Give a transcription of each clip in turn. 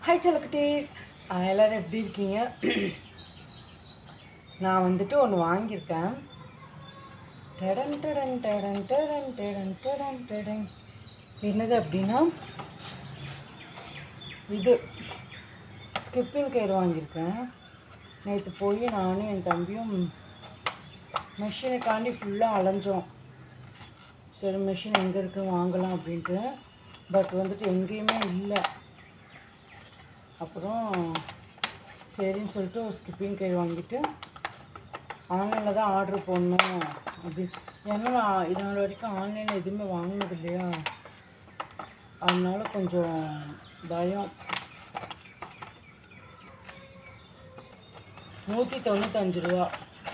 Hi செல்லக்குட்டீஸ் எல்லோரும் எப்படி இருக்கீங்க நான் வந்துட்டு ஒன்று வாங்கியிருக்கேன் டடன் டடன் டடன் டடன் டடன் டடன் டடன் என்னது அப்படின்னா இது ஸ்கிப்பிங் கயிறு வாங்கியிருக்கேன் நேற்று போய் நானும் என் தம்பியும் மிஷினுக்காண்டி ஃபுல்லாக அலைஞ்சோம் சரி மிஷின் எங்கே இருக்குது வாங்கலாம் அப்படின்ட்டு பட் வந்துட்டு எங்கேயுமே இல்லை அப்புறம் சரின்னு சொல்லிட்டு ஒரு ஸ்கிப்பிங் கயிறு வாங்கிட்டு ஆன்லைனில் தான் ஆர்டர் போடணும் அப்படி ஏன்னா நான் இது நாள் வரைக்கும் ஆன்லைனில் எதுவுமே வாங்கினது இல்லையா அதனால கொஞ்சம் பயம் நூற்றி தொண்ணூத்தஞ்சு ரூபா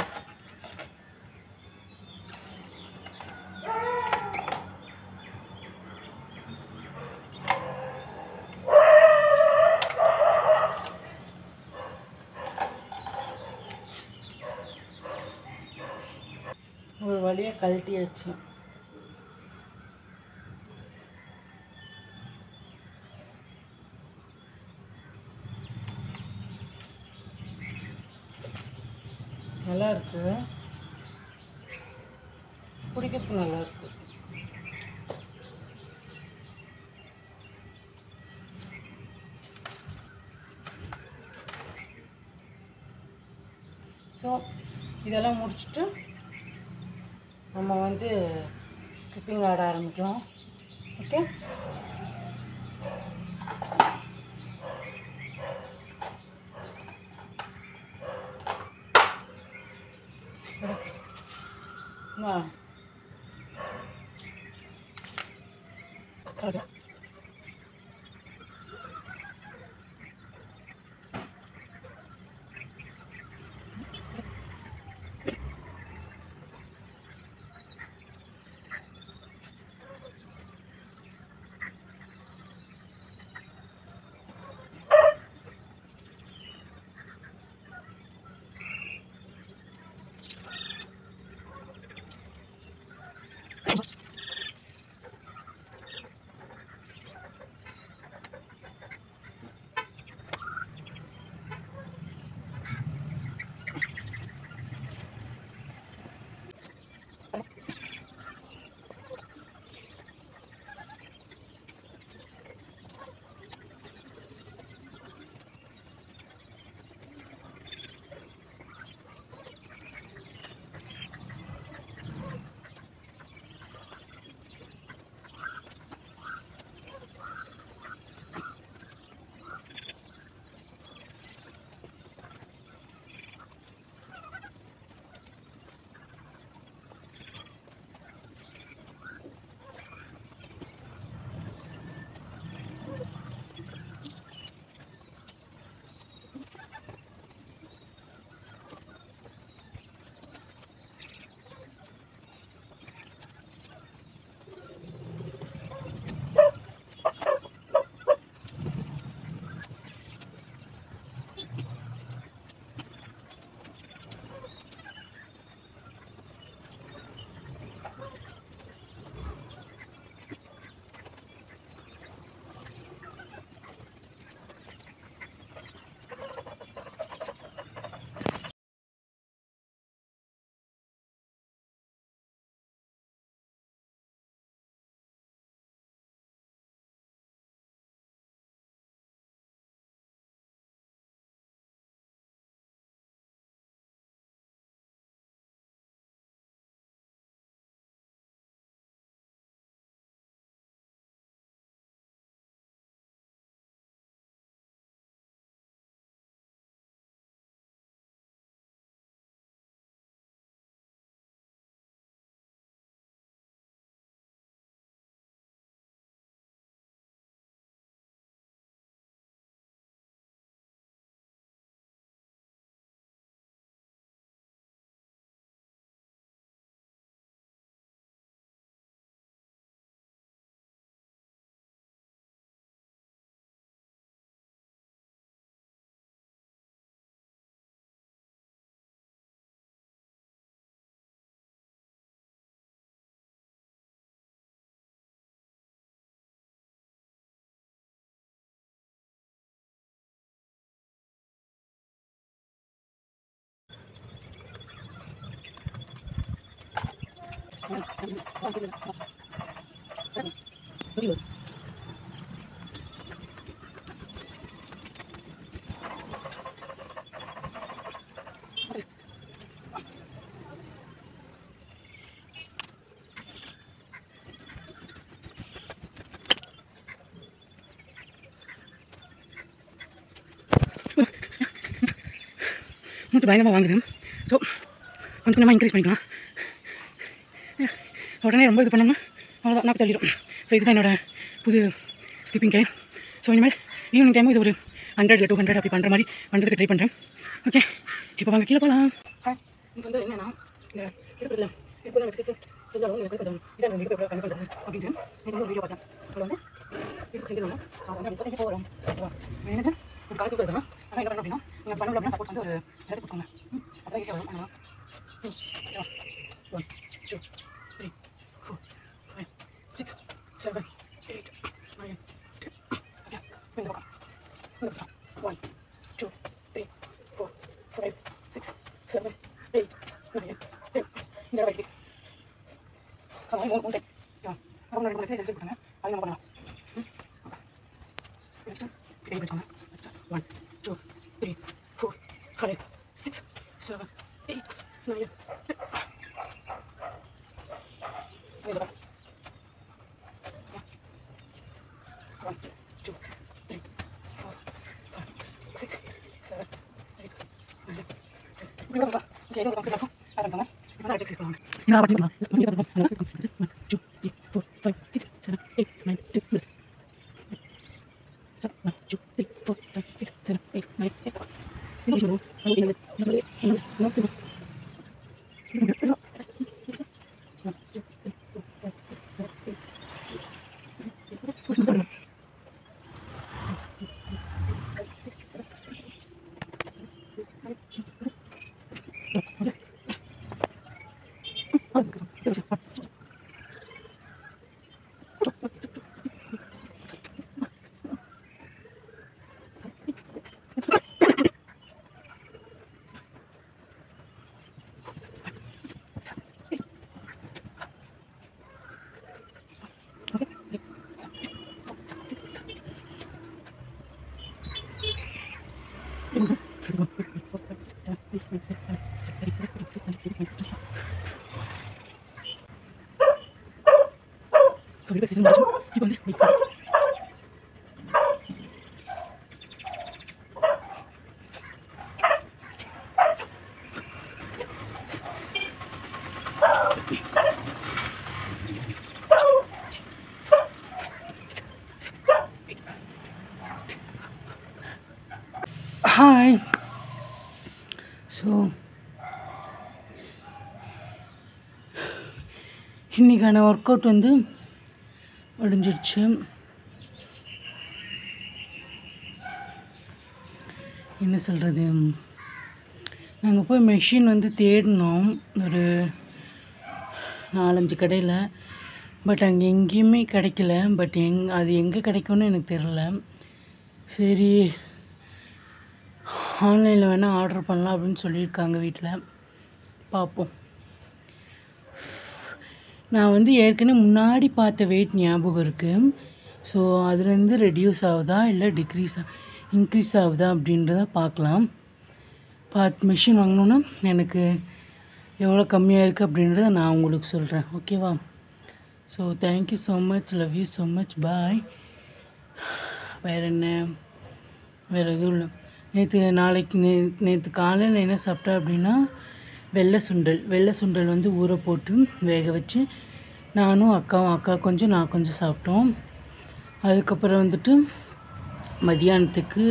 ஒரு வழியாக கழட்டியாச்சு நல்லா இருக்கு பிடிக்கிறதுக்கு நல்லா இருக்கு ஸோ இதெல்லாம் முடிச்சுட்டு நம்ம வந்து ஸ்கிப்பிங் ஆட ஆரம்பிக்கலாம் ஓகே வா Okay. மூச்சு பயங்கரமாக வாங்குது ஸோ கொஞ்சம் கொஞ்சமாக இன்க்ரீஸ் பண்ணிக்கலாம் உடனே ரொம்ப இது பண்ணோம்னா அவ்வளோதான் நாக்கு தள்ளிடும் ஸோ இதுதான் என்னோட புது ஸ்கிப்பிங் கேன் ஸோ இனிமேல் ஈவினிங் டைமும் இது ஒரு ஹண்ட்ரட் டூ ஹண்ட்ரட் அப்படி பண்ணுற மாதிரி பண்ணுறதுக்கு ட்ரை பண்ணுறேன் ஓகே இப்போ வாங்க கீழே போகலாம் இப்போ வந்து என்னன்னா இந்த இடுப்பில் இப்போ தான் எக்ஸசைஸ் செஞ்சாலும் எனக்கு கொஞ்சம் இதை வந்து இடுப்பு கம்மி பண்ணுறது அப்படின்ட்டு எனக்கு வந்து ஒரு வீடியோ பார்த்தேன் அதில் வந்து இடுப்பு செஞ்சிடணும் ஸோ அதை வந்து இப்போதைக்கு போகிறோம் என்னது ஒரு கால் தூக்குறது தான் ஆனால் என்ன பண்ணணும் அப்படின்னா நீங்கள் பண்ணல அப்படின்னா சப்போர்ட் வந்து ஒரு இடத்துக்கு கொடுக்கோங்க ம் அதான் ஈஸியாக வரும் பண்ணலாம் ம் one two three four five six seven eight nine ten okay இந்த பக்கம் இந்த பக்கம் one two three four five six seven eight nine ten இந்த இடம் வைக்கு ஸோ மூணு மூணு டைம் அப்புறம் ரெண்டு மூணு எக்ஸசைஸ் செஞ்சு கொடுத்தாங்க அது நம்ம பண்ணலாம் நெக்ஸ்ட்டு கை வச்சுக்கோங்க next one two three four five six seven eight nine ten இந்த பக்கம் One, two, three, four, five, six, seven, eight, nine, ten. இப்படி வரலாம் ஓகே இது கம்ப்ளீட் ஆகும் ஆரம்பிப்பாங்க இப்போ தான் எக்ஸசைஸ் பண்ணுவாங்க நான் பண்ணலாம் one two three four five six seven eight nine ten one two three four five six seven eight nine ten இப்போ சீசன் முடிச்சு இப்போ வந்து வெயிட் பண்ணு. ஹாய் ஸோ இன்றைக்கான ஒர்க் அவுட் வந்து முடிஞ்சிருச்சு என்ன சொல்கிறது நாங்கள் போய் மெஷின் வந்து தேடினோம் ஒரு நாலஞ்சு கடையில் பட் அங்கே எங்கேயுமே கிடைக்கல பட் எங் அது எங்கே கிடைக்கும்னு எனக்கு தெரில சரி ஆன்லைனில் வேணால் ஆர்டர் பண்ணலாம் அப்படின்னு சொல்லியிருக்காங்க வீட்டில் பார்ப்போம் நான் வந்து ஏற்கனவே முன்னாடி பார்த்த வெயிட் ஞாபகம் இருக்குது ஸோ அதுலேருந்து ரெடியூஸ் ஆகுதா இல்லை டிக்ரீஸ் இன்க்ரீஸ் ஆகுதா அப்படின்றத பார்க்கலாம் பார்த்து மிஷின் வாங்கினோன்னா எனக்கு எவ்வளோ கம்மியாக இருக்குது அப்படின்றத நான் உங்களுக்கு சொல்கிறேன் ஓகேவா so thank you so much love you so much bye வேறு என்ன வேறு எதுவும் இல்லை நேற்று நாளைக்கு நே நேற்று காலையில் என்ன சாப்பிட்டேன் அப்படின்னா வெள்ளை சுண்டல் வெள்ளை சுண்டல் வந்து ஊற போட்டு வேக வச்சு நானும் அக்காவும் அக்கா கொஞ்சம் நான் கொஞ்சம் சாப்பிட்டோம் அதுக்கப்புறம் வந்துட்டு மதியானத்துக்கு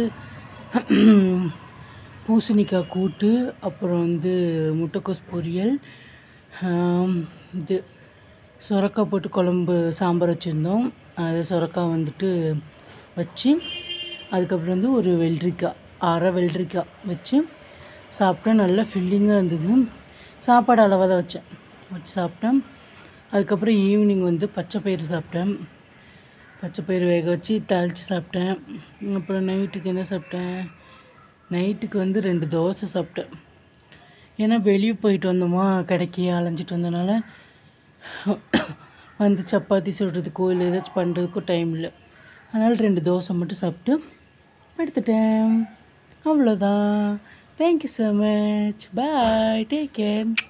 பூசணிக்காய் கூட்டு அப்புறம் வந்து முட்டைக்கோஸ் பொரியல் ஆம், இது சுரக்காய் போட்டு குழம்பு சாம்பார் வச்சுருந்தோம் அது சுரக்காய் வந்துட்டு வச்சு அதுக்கப்புறம் வந்து ஒரு வெள்ளரிக்காய் அரை வெள்ளரிக்காய் வச்சு சாப்பிட்டேன் நல்லா ஃபில்லிங்காக இருந்தது சாப்பாடு அளவாக தான் வச்சேன் வச்சு சாப்பிட்டேன் அதுக்கப்புறம் ஈவினிங் வந்து பச்சை பயிறு சாப்பிட்டேன் பச்சை பயிறு வேக வச்சு தாளித்து சாப்பிட்டேன் அப்புறம் நைட்டுக்கு என்ன சாப்பிட்டேன் நைட்டுக்கு வந்து ரெண்டு தோசை சாப்பிட்டேன் ஏன்னா வெளியே போயிட்டு வந்தோமா கடைக்கு அலைஞ்சிட்டு வந்தனால வந்து சப்பாத்தி சுடுறதுக்கோ இல்லை ஏதாச்சும் பண்ணுறதுக்கோ டைம் இல்லை அதனால் ரெண்டு தோசை மட்டும் சாப்பிட்டு படுத்துட்டேன் அவ்வளோதான் thank you so much bye take care